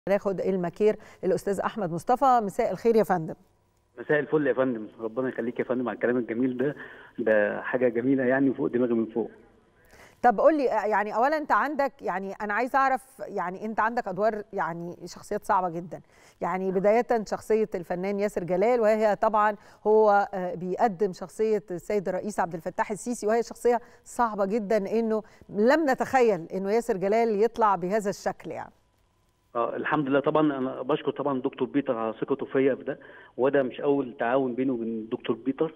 ناخد المكير الاستاذ احمد مصطفى مساء الخير يا فندم مساء الفل يا فندم ربنا يخليك يا فندم على الكلام الجميل ده ده حاجه جميله يعني وفوق دماغي من فوق طب قول لي يعني اولا انت عندك يعني انا عايز اعرف يعني انت عندك ادوار يعني شخصيات صعبه جدا يعني بدايه شخصيه الفنان ياسر جلال وهي طبعا هو بيقدم شخصيه السيد الرئيس عبد الفتاح السيسي وهي شخصيه صعبه جدا انه لم نتخيل انه ياسر جلال يطلع بهذا الشكل يعني اه الحمد لله طبعا انا بشكر طبعا الدكتور بيتر على ثقته فيا في ده وده مش اول تعاون بينه وبين الدكتور بيتر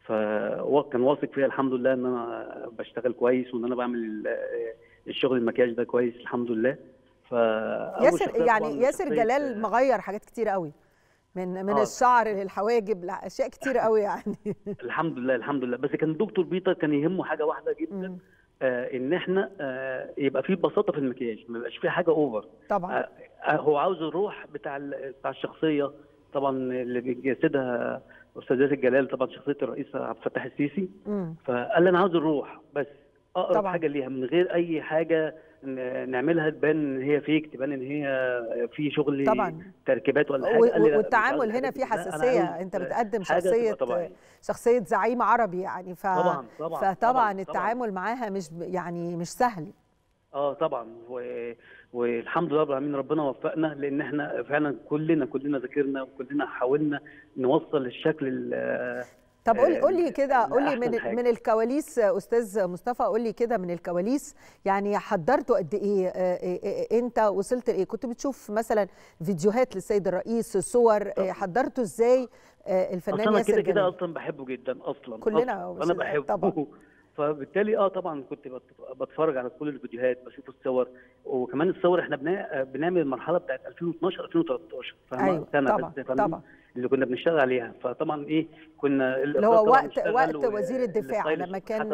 فهو كان واثق فيا الحمد لله ان انا بشتغل كويس وان انا بعمل الشغل المكياج ده كويس الحمد لله ف ياسر يعني ياسر جلال مغير حاجات كتير قوي من من آه. الشعر للحواجب لاشياء كتير قوي يعني الحمد لله الحمد لله بس كان الدكتور بيتر كان يهمه حاجه واحده جدا م. آه ان احنا آه يبقى في بساطه في المكياج ما يبقاش في حاجه اوفر طبعا آه هو عاوز الروح بتاع بتاع الشخصيه طبعا اللي بيجسدها استاذ ياسر جلال طبعا شخصيه الرئيس عبد الفتاح السيسي مم. فقال لي انا عاوز الروح بس اقرب طبعا. حاجه ليها من غير اي حاجه نعملها تبان ان هي فيك تبان ان هي في شغل طبعا تركيبات ولا حاجه و... والتعامل هنا في حساسيه انت بتقدم شخصيه شخصيه زعيم عربي يعني ف... طبعا طبعا فطبعا طبعا التعامل معاها مش يعني مش سهل اه طبعا و... والحمد لله رب العالمين ربنا وفقنا لان احنا فعلا كلنا كلنا ذاكرنا وكلنا حاولنا نوصل الشكل طب قول قول لي كده قول لي من حاجة. من الكواليس استاذ مصطفى قول لي كده من الكواليس يعني حضرتوا قد ايه انت وصلت لايه كنت بتشوف مثلا فيديوهات للسيد الرئيس صور حضرته ازاي الفنان أصلاً ياسر كده كده اصلا بحبه جدا اصلا كلنا أصلاً. انا بحبه طبعا. فبالتالي اه طبعا كنت بتفرج على كل الفيديوهات بشوف الصور وكمان الصور احنا بنعمل المرحله بتاعت 2012 2013 أيوة سنه طبعا بس طبعا اللي كنا بنشتغل عليها فطبعا ايه كنا اللي هو وقت وقت وزير الدفاع لما كان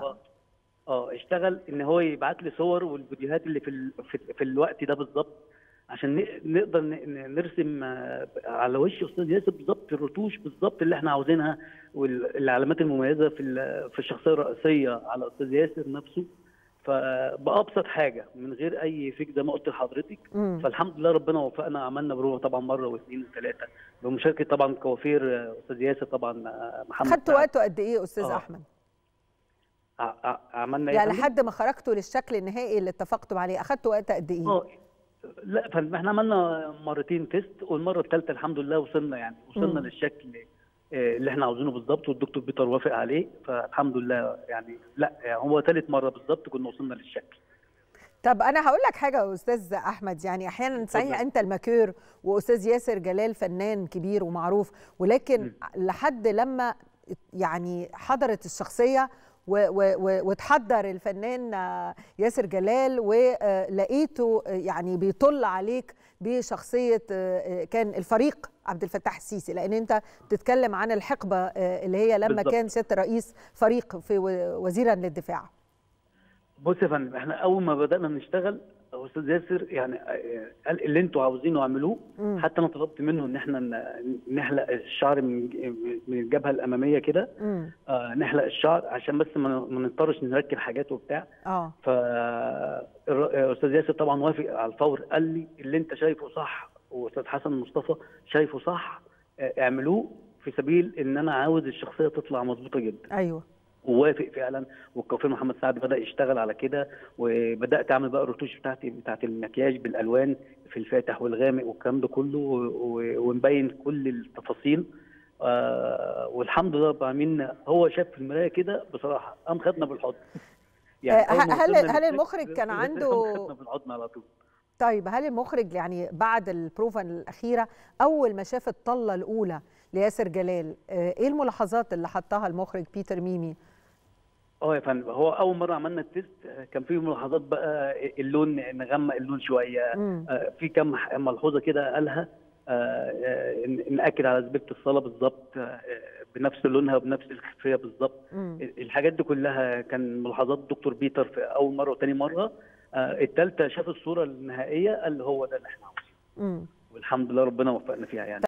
اه اشتغل ان هو يبعت لي صور والفيديوهات اللي في ال... في, في الوقت ده بالظبط عشان نقدر نرسم على وش استاذ ياسر بالظبط الرتوش بالظبط اللي احنا عاوزينها والعلامات المميزه في في الشخصيه الرئيسيه على استاذ ياسر نفسه فبابسط حاجه من غير اي فيك زي ما قلت لحضرتك فالحمد لله ربنا وفقنا عملنا بروفه طبعا مره واثنين وثلاثه بمشاركه طبعا كوافير استاذ ياسر طبعا محمد خدت وقته قد ايه استاذ آه. احمد؟ عملنا يعني لحد ما خرجتوا للشكل النهائي اللي اتفقتوا عليه اخدتوا وقت قد ايه؟ اه لا فاحنا عملنا مرتين تيست والمره الثالثه الحمد لله وصلنا يعني وصلنا م. للشكل اللي احنا عاوزينه بالظبط والدكتور بيتر وافق عليه فالحمد لله يعني لا يعني هو ثالث مره بالظبط كنا وصلنا للشكل طب انا هقول لك حاجه يا استاذ احمد يعني احيانا صحيح انت الماكير واستاذ ياسر جلال فنان كبير ومعروف ولكن م. لحد لما يعني حضرت الشخصيه وتحضر الفنان ياسر جلال ولقيته يعني بيطل عليك بشخصيه كان الفريق عبد الفتاح السيسي لان انت بتتكلم عن الحقبه اللي هي لما بالضبط. كان سياده الرئيس فريق في وزيرا للدفاع بص يا فندم احنا اول ما بدانا نشتغل استاذ ياسر يعني قال اللي انتوا عاوزينه اعملوه حتى انا طلبت منه ان احنا نحلق الشعر من من الجبهه الاماميه كده آه نحلق الشعر عشان بس ما نضطرش نركب حاجات وبتاع اه ف استاذ ياسر طبعا وافق على الفور قال لي اللي انت شايفه صح واستاذ حسن مصطفى شايفه صح اعملوه في سبيل ان انا عاوز الشخصيه تطلع مظبوطه جدا ايوه ووافق فعلا والكوافير محمد سعد بدا يشتغل على كده وبدات اعمل بقى الرتوش بتاعتي بتاعت المكياج بالالوان في الفاتح والغامق والكلام ده كله ونبين كل التفاصيل آه والحمد لله رب العالمين هو شاف في المرايه كده بصراحه قام خدنا بالحضن يعني هل هل المخرج كان عنده خدنا بالحضن على طول طيب هل المخرج يعني بعد البروفا الاخيره اول ما شاف الطله الاولى لياسر جلال ايه الملاحظات اللي حطها المخرج بيتر ميمي اه يا فندم هو اول مره عملنا التيست كان في ملاحظات بقى اللون نغمق اللون شويه آه في كم ملحوظه كده قالها آه ناكد على زبيبه الصلاه بالظبط آه بنفس لونها وبنفس الخلفيه بالظبط الحاجات دي كلها كان ملاحظات دكتور بيتر في اول مره وثاني مره الثالثه شاف الصوره النهائيه قال هو ده اللي احنا عاوزينه والحمد لله ربنا وفقنا فيها يعني